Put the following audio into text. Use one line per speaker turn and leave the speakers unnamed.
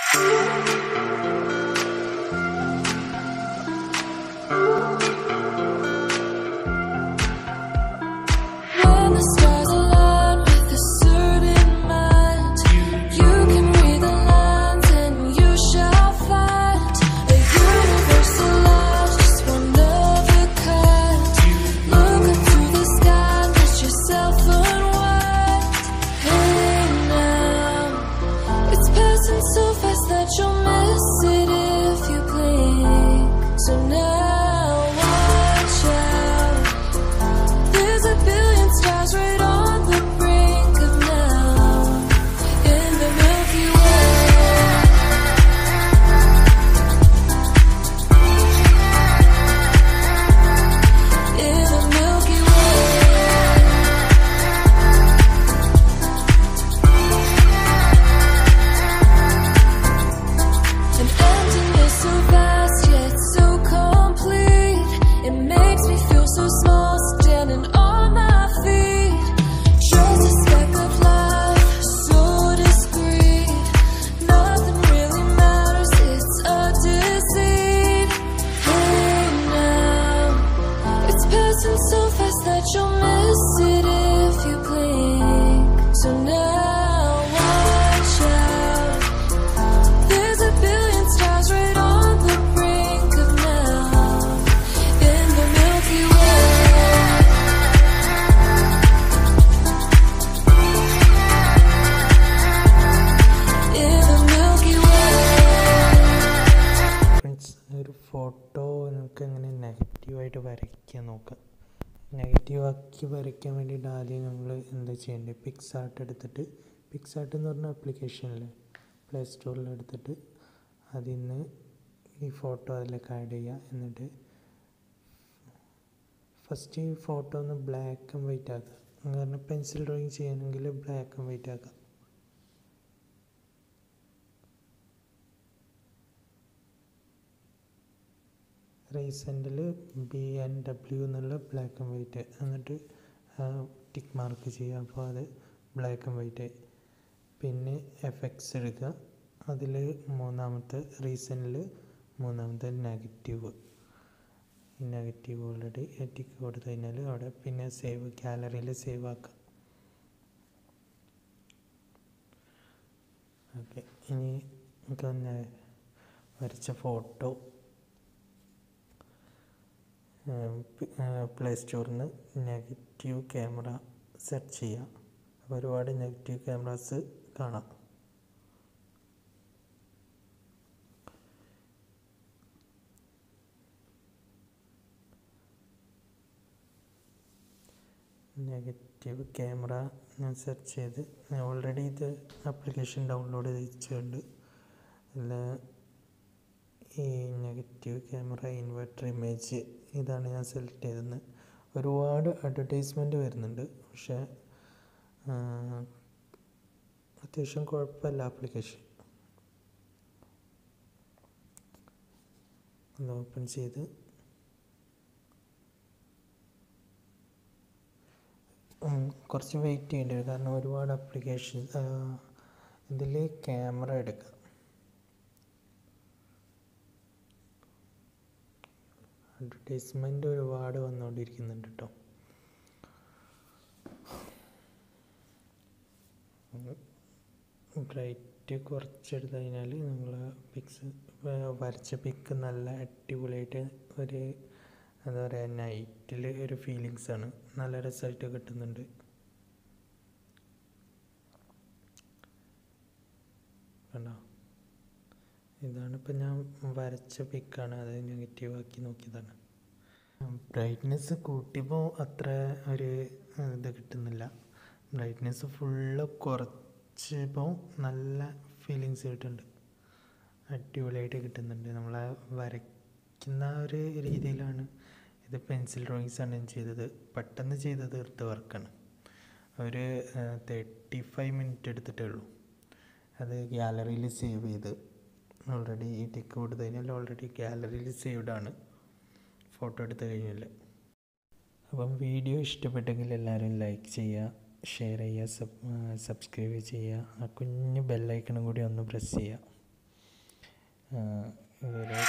When the stars align with a certain mind, you can read the lines and you shall find a universal light, just one of a kind. Look up to the sky, let yourself unwind. Hey now, it's passing so fast that you'll miss it if you blink. So now watch out. There's a billion stars right on the brink of now in the Milky Way. In the Milky Way. An emptiness so vast yet so complete. It makes me feel so small standing on my feet. Just a speck of light, so discreet. Nothing really matters, it's a deceit. Hey now, it's passing so fast that you'll miss it if you blink. So now watch out. There's a billion stars right on the brink of now in the Milky Way. In the Milky Way.
Friends ഒരു photo നമുക്ക് എങ്ങനെ നെഗറ്റീവായിട്ട് വരയ്ക്കാൻ നോക്കാം negative ആക്കി വരയ്ക്കാൻ വേണ്ടിയിട്ട് ആദ്യം നമ്മൾ എന്താ ചെയ്യേണ്ടത് പിക്സ് ആർട്ട് എടുത്തിട്ട് പിക്സ് ആർട്ട് എന്ന് പറഞ്ഞ ആപ്ലിക്കേഷനിൽ പ്ലേ സ്റ്റോറിൽ എടുത്തിട്ട് അതിൽ നിന്ന് ഈ ഫോട്ടോ അതിലേക്ക് ആഡ് ചെയ്യുക എന്നിട്ട് ഫസ്റ്റ് ഈ ഫോട്ടോ ഒന്ന് ബ്ലാക്ക് ആൻഡ് വൈറ്റ് ആക്കുക കാരണം പെൻസിൽ ഡ്രോയിങ് ചെയ്യണമെങ്കിൽ ബ്ലാക്ക് ആൻഡ് വൈറ്റ് ആക്കുക റീസെൻറ്റിൽ ബി എൻ ഡബ്ല്യു എന്നുള്ള ബ്ലാക്ക് ആൻഡ് വൈറ്റ് എന്നിട്ട് ടിക്ക് മാർക്ക് ചെയ്യുക അപ്പോൾ അത് ബ്ലാക്ക് ആൻഡ് വൈറ്റ് പിന്നെ എഫക്ട്സ് എടുക്കുക അതിൽ മൂന്നാമത്തെ റീസണിൽ മൂന്നാമത്തെ നെഗറ്റീവ് ഈ നെഗറ്റീവ് ഓൾറെഡി ടിക്ക് കൊടുത്തു കഴിഞ്ഞാൽ അവിടെ പിന്നെ സേവ് ഗാലറിയിൽ സേവ് ആക്കുക ഓക്കെ ഇനി നമുക്ക് വരച്ച ഫോട്ടോ പ്ലേ സ്റ്റോറിൽ നിന്ന് നെഗറ്റീവ് ക്യാമറ സെർച്ച് ചെയ്യുക അപ്പോൾ ഒരുപാട് നെഗറ്റീവ് ക്യാമറാസ് കാണാം നെഗറ്റീവ് ക്യാമറ ഞാൻ സെർച്ച് ചെയ്ത് ഞാൻ ഓൾറെഡി ഇത് ആപ്ലിക്കേഷൻ ഡൗൺലോഡ് ചെയ്തിട്ടുണ്ട് അതിൽ ഈ നെഗറ്റീവ് ക്യാമറ ഇൻവെർട്ടർ ഇമേജ് ഇതാണ് ഞാൻ സെലക്ട് ചെയ്തത് ഒരുപാട് അഡ്വർടൈസ്മെൻറ്റ് വരുന്നുണ്ട് പക്ഷേ അത്യാവശ്യം കുഴപ്പമില്ല ആപ്ലിക്കേഷൻ ഒന്ന് ഓപ്പൺ ചെയ്ത് കുറച്ച് വെയിറ്റ് ചെയ്യേണ്ടി വരും കാരണം ഒരുപാട് ആപ്ലിക്കേഷൻ ഇതിൽ ക്യാമറ എടുക്കാം അഡ്വർടൈസ്മെൻ്റ് ഒരുപാട് വന്നുകൊണ്ടിരിക്കുന്നുണ്ട് കേട്ടോ ബ്രൈറ്റ് കുറച്ചെടുത്ത് കഴിഞ്ഞാൽ നമ്മൾ പിക്സ് വരച്ച പിക്ക് നല്ല അടിപൊളിയായിട്ട് ഒരു എന്താ പറയുക നൈറ്റിൽ ഒരു ഫീലിങ്സ് ആണ് നല്ല രസമായിട്ട് കിട്ടുന്നുണ്ട് കണ്ടോ ഇതാണ് ഇപ്പം ഞാൻ വരച്ച പിക്കാണ് അത് നെഗറ്റീവ് ആക്കി നോക്കിയതാണ് ബ്രൈറ്റ്നെസ് കൂട്ടിയപ്പോൾ അത്ര ഒരു ഇത് കിട്ടുന്നില്ല ബ്രൈറ്റ്നെസ് ഫുള്ള് കുറച്ചപ്പോൾ നല്ല ഫീലിങ്സ് കിട്ടുന്നുണ്ട് അടിപൊളിയായിട്ട് കിട്ടുന്നുണ്ട് നമ്മളെ വരയ്ക്കുന്ന ഒരു രീതിയിലാണ് ഇത് പെൻസിൽ ഡ്രോയിങ്സ് ആണ് ഞാൻ ചെയ്തത് പെട്ടെന്ന് ചെയ്ത് തീർത്ത വർക്കാണ് ഒരു തേർട്ടി ഫൈവ് മിനിറ്റ് എടുത്തിട്ടേ ഉള്ളൂ അത് ഗ്യാലറിയിൽ സേവ് ചെയ്ത് ഓൾറെഡി ഈ ടിക്ക് കൊടുത്തു കഴിഞ്ഞാൽ ഓൾറെഡി ഗ്യാലറിയിൽ സേവ്ഡ് ആണ് ഫോട്ടോ എടുത്തു കഴിഞ്ഞാൽ അപ്പം വീഡിയോ ഇഷ്ടപ്പെട്ടെങ്കിൽ എല്ലാവരും ലൈക്ക് ചെയ്യുക ഷെയർ ചെയ്യുക സബ് സബ്സ്ക്രൈബ് ചെയ്യുക ആ കുഞ്ഞ് ബെല്ലൈക്കണും കൂടി ഒന്ന് പ്രസ് ചെയ്യുക ആ, ഇവരെ